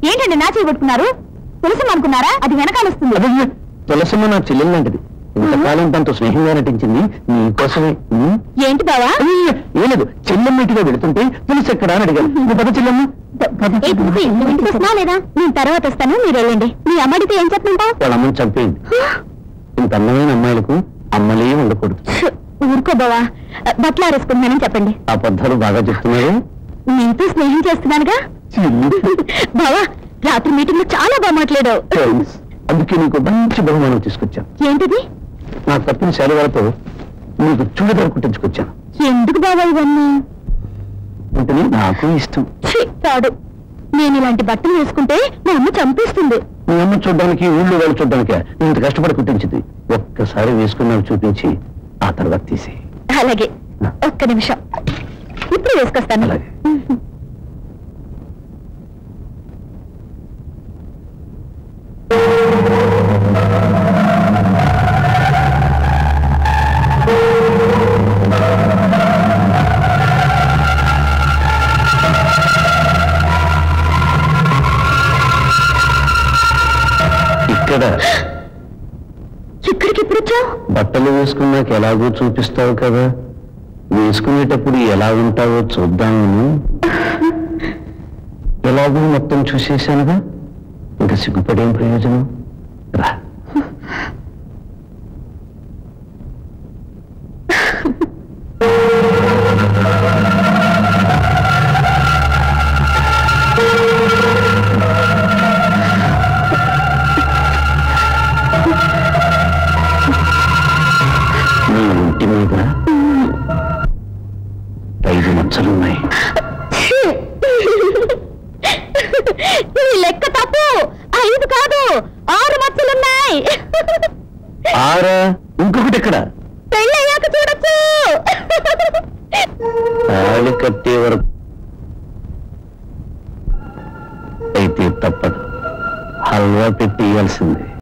ఏంటండి నా చేయబట్టుకున్నారు తులసం అనుకున్నారా అది వెనకాల వస్తుంది అదే తులసమ్మ నా చెల్లెలు లాంటిది ఇంతకాలం తనతో స్నేహంగా నటించింది నీకోసమే ఉమ్. ఏంటి బావా అయ్యయ్య, ఏం లేదు చెల్లెమ్మ ఇంటిగా వెళుతుంటే తులసి ఎక్కడా అని అడిగాను నువ్వు పద చెల్లెమ్మ ఏ బుద్ధి, నువ్వు ఇంటికి వస్తున్నావా లేదా నేను తర్వాత వస్తాను మీరు వెళ్ళండి మీ అమ్మడితే ఏం చెప్తుంటావు వాళ్ళ అమ్మని చంపేయండి ఇంత అందమైన అమ్మాయిలకు అమ్మలే ఉండకూడదు ఊరుకో బావా బట్టలు ఆరేసుకుంటున్నానని చెప్పండి ఆ పద్ధాలు బాగా చెప్తున్నారు నీతో స్నేహం చేస్తున్నానుగా బావా రాత్రి మీటింగ్ లో చాలా బాగా మాట్లాడావు థాంక్స్. అందుకే నీకు మంచి బహుమానం తీసుకొచ్చాను ఏంటిది నా తప్పిన శాలువాలతో నీకు చూడదారు కుట్టించుకొచ్చాను ఎందుకు బావా ఇవన్నీ ఉంటేనే నాకు ఇష్టం ఛీ, తాడు నేను ఇలాంటి బట్టలు వేసుకుంటే మా అమ్మ చంపేస్తుంది మీ అమ్మ చూడడానికి ఊళ్ళో వాళ్ళు చూడడానికి ఇంత కష్టపడి కుట్టించింది ఒక్కసారి వేసుకున్నావు చూపించి ఆ తర్వాత తీసి అలాగే ఒక్క నిమిషం ఇప్పుడు వేసుకొస్తాను అలాగే. ఇక్కడ ఇక్కడికి ఎప్పుడు వచ్చావు బట్టలు వేసుకున్నాక ఎలాగో చూపిస్తావు కదా వేసుకునేటప్పుడు ఎలా ఉంటావో చూద్దామని ఎలాగో మొత్తం చూసేశానుగా ఇంకా సిగ్గుపడేం ప్రయోజనం రా నీ ఒంటి మీద ఐదు మచ్చలున్నాయి ఛీ! నీ లెక్క తప్పు ఐదు కాదు ఆరు మచ్చలున్నాయి ఆరా ఇంకొకటి ఎక్కడ పెళ్ళయ్యాక చూడొచ్చు తాళి కట్టే వరకు అయితే తప్పదు హల్వా పెట్టి ఇవ్వాల్సిందే